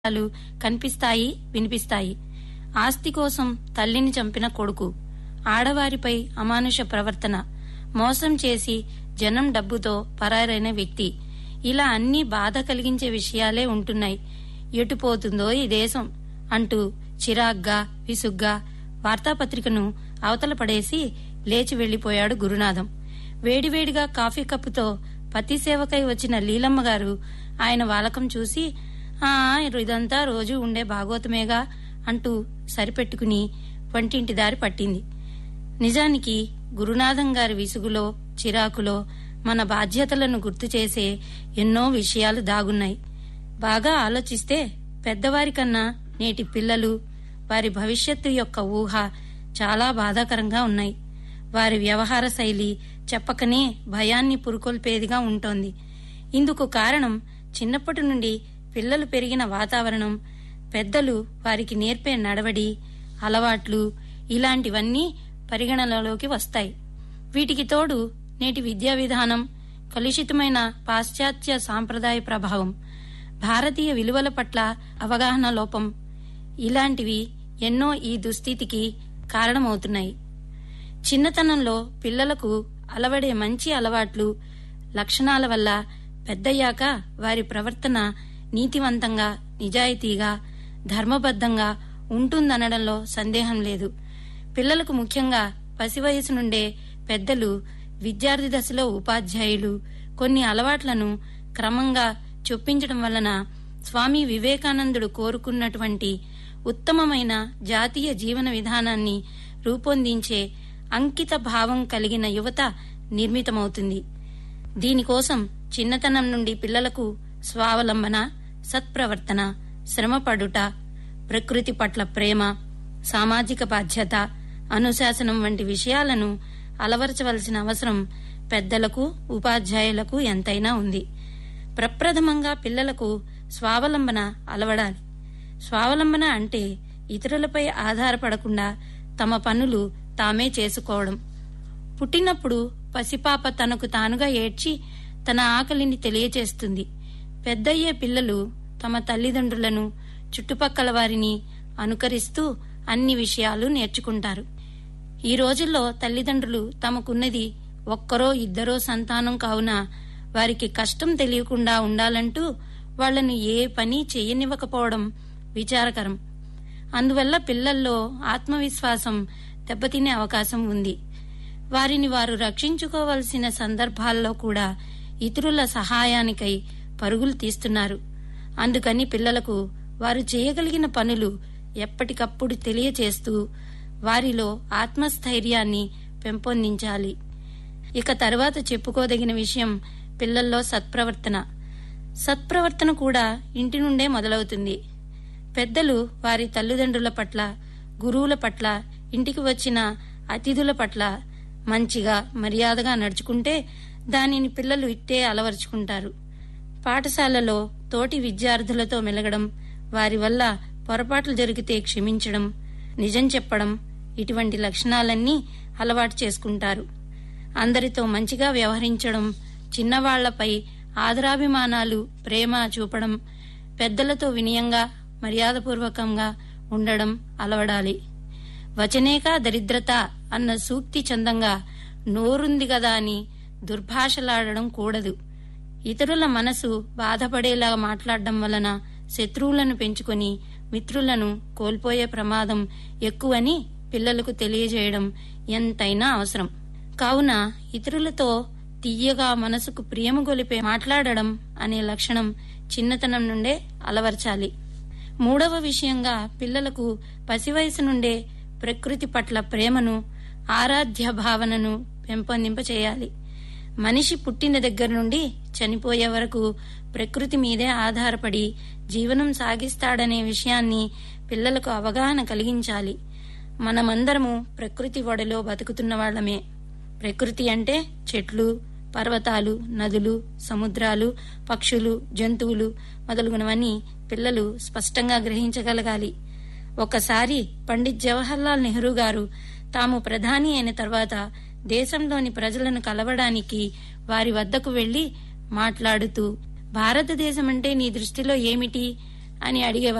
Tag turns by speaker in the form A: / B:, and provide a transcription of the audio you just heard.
A: లు కనిపిస్తాయి వినిపిస్తాయి ఆస్తి కోసం తల్లిని చంపిన కొడుకు ఆడవారిపై అమానుష ప్రవర్తన మోసం చేసి జనం డబ్బుతో పరారైన వ్యక్తి ఇలా అన్ని బాధ కలిగించే విషయాలే ఉంటున్నాయి ఎటుపోతుందో ఈ దేశం అంటూ చిరాగ్గా విసుగ్గా వార్తాపత్రికను అవతల పడేసి లేచి వెళ్లిపోయాడు గురునాథం వేడివేడిగా కాఫీ కప్పుతో పతి సేవకై వచ్చిన లీలమ్మ గారు ఆయన వాలకం చూసి ఆ ఇదంతా రోజు ఉండే భాగవతమేగా అంటూ సరిపెట్టుకుని వంటింటి దారి పట్టింది నిజానికి గురునాథం గారి విసుగులో చిరాకులో మన బాధ్యతలను గుర్తు చేసే ఎన్నో విషయాలు దాగున్నాయి బాగా ఆలోచిస్తే పెద్దవారి కన్నా నేటి పిల్లలు వారి భవిష్యత్తు యొక్క ఊహ చాలా బాధాకరంగా ఉన్నాయి వారి వ్యవహార శైలి చెప్పకనే భయాన్ని పురుకొల్పేదిగా ఉంటోంది ఇందుకు కారణం చిన్నప్పటి నుండి పిల్లలు పెరిగిన వాతావరణం పెద్దలు వారికి నేర్పే నడవడి అలవాట్లు ఇలాంటివన్నీ పరిగణనలోకి వస్తాయి వీటికి తోడు నేటి విద్యా విధానం కలుషితమైన పాశ్చాత్య సాంప్రదాయ ప్రభావం భారతీయ విలువల పట్ల అవగాహన లోపం ఇలాంటివి ఎన్నో ఈ దుస్థితికి కారణమవుతున్నాయి చిన్నతనంలో పిల్లలకు అలవడే మంచి అలవాట్లు లక్షణాల వల్ల పెద్దయ్యాక వారి ప్రవర్తన నీతివంతంగా నిజాయితీగా ధర్మబద్ధంగా ఉంటుందనడంలో సందేహం లేదు పిల్లలకు ముఖ్యంగా పసివయసు నుండే పెద్దలు విద్యార్థి దశలో ఉపాధ్యాయులు కొన్ని అలవాట్లను క్రమంగా చొప్పించడం వలన స్వామి వివేకానందుడు కోరుకున్నటువంటి ఉత్తమమైన జాతీయ జీవన విధానాన్ని రూపొందించే అంకిత భావం కలిగిన యువత నిర్మితమవుతుంది దీనికోసం చిన్నతనం నుండి పిల్లలకు స్వావలంబన సత్ప్రవర్తన శ్రమపడుట ప్రకృతి పట్ల ప్రేమ సామాజిక బాధ్యత అనుశాసనం వంటి విషయాలను అలవరచవలసిన అవసరం పెద్దలకు ఉపాధ్యాయులకు ఎంతైనా ఉంది ప్రప్రథమంగా పిల్లలకు స్వావలంబన అలవడాలి స్వావలంబన అంటే ఇతరులపై ఆధారపడకుండా తమ పనులు తామే చేసుకోవడం పుట్టినప్పుడు పసిపాప తనకు తానుగా ఏడ్చి తన ఆకలిని తెలియచేస్తుంది పెద్దయ్యే పిల్లలు తమ తల్లిదండ్రులను చుట్టుపక్కల వారిని అనుకరిస్తూ అన్ని విషయాలు నేర్చుకుంటారు ఈ రోజుల్లో తల్లిదండ్రులు తమకున్నది ఒక్కరో ఇద్దరో సంతానం కావున వారికి కష్టం తెలియకుండా ఉండాలంటూ వాళ్లను ఏ పని చేయనివ్వకపోవడం విచారకరం అందువల్ల పిల్లల్లో ఆత్మవిశ్వాసం దెబ్బతినే అవకాశం ఉంది వారిని వారు రక్షించుకోవలసిన సందర్భాల్లో కూడా ఇతరుల సహాయానికై పరుగులు తీస్తున్నారు అందుకని పిల్లలకు వారు చేయగలిగిన పనులు ఎప్పటికప్పుడు తెలియచేస్తూ వారిలో ఆత్మస్థైర్యాన్ని పెంపొందించాలి ఇక తర్వాత చెప్పుకోదగిన విషయం పిల్లల్లో సత్ప్రవర్తన సత్ప్రవర్తన కూడా ఇంటి నుండే మొదలవుతుంది పెద్దలు వారి తల్లిదండ్రుల పట్ల గురువుల పట్ల ఇంటికి వచ్చిన అతిథుల పట్ల మంచిగా మర్యాదగా నడుచుకుంటే దానిని పిల్లలు ఇట్టే అలవరుచుకుంటారు పాఠశాలలో తోటి విద్యార్థులతో మెలగడం వారి వల్ల పొరపాట్లు జరిగితే క్షమించడం నిజం చెప్పడం ఇటువంటి లక్షణాలన్నీ అలవాటు చేసుకుంటారు అందరితో మంచిగా వ్యవహరించడం చిన్నవాళ్లపై ఆదరాభిమానాలు ప్రేమ చూపడం పెద్దలతో వినయంగా మర్యాదపూర్వకంగా ఉండడం అలవడాలి వచనేక దరిద్రత అన్న సూక్తి చందంగా నోరుంది గదా అని దుర్భాషలాడడం కూడదు ఇతరుల మనసు బాధపడేలా మాట్లాడడం వలన శత్రువులను పెంచుకొని మిత్రులను కోల్పోయే ప్రమాదం ఎక్కువని పిల్లలకు తెలియజేయడం ఎంతైనా అవసరం కావున ఇతరులతో తీయగా మనసుకు ప్రియము గొలిపే మాట్లాడడం అనే లక్షణం చిన్నతనం నుండే అలవర్చాలి మూడవ విషయంగా పిల్లలకు పసివయసు నుండే ప్రకృతి పట్ల ప్రేమను ఆరాధ్య భావనను పెంపొందింపచేయాలి మనిషి పుట్టిన దగ్గర నుండి చనిపోయే వరకు ప్రకృతి మీదే ఆధారపడి జీవనం సాగిస్తాడనే విషయాన్ని పిల్లలకు అవగాహన కలిగించాలి మనమందరము ప్రకృతి ఒడలో బతుకుతున్న వాళ్ళమే ప్రకృతి అంటే చెట్లు పర్వతాలు నదులు సముద్రాలు పక్షులు జంతువులు మొదలుగునవన్నీ పిల్లలు స్పష్టంగా గ్రహించగలగాలి ఒకసారి పండిత్ జవహర్లాల్ నెహ్రూ గారు తాము ప్రధాని అయిన తర్వాత దేశంలోని ప్రజలను కలవడానికి వారి వద్దకు వెళ్లి మాట్లాడుతూ భారతదేశం అంటే నీ దృష్టిలో ఏమిటి అని అడిగేవారు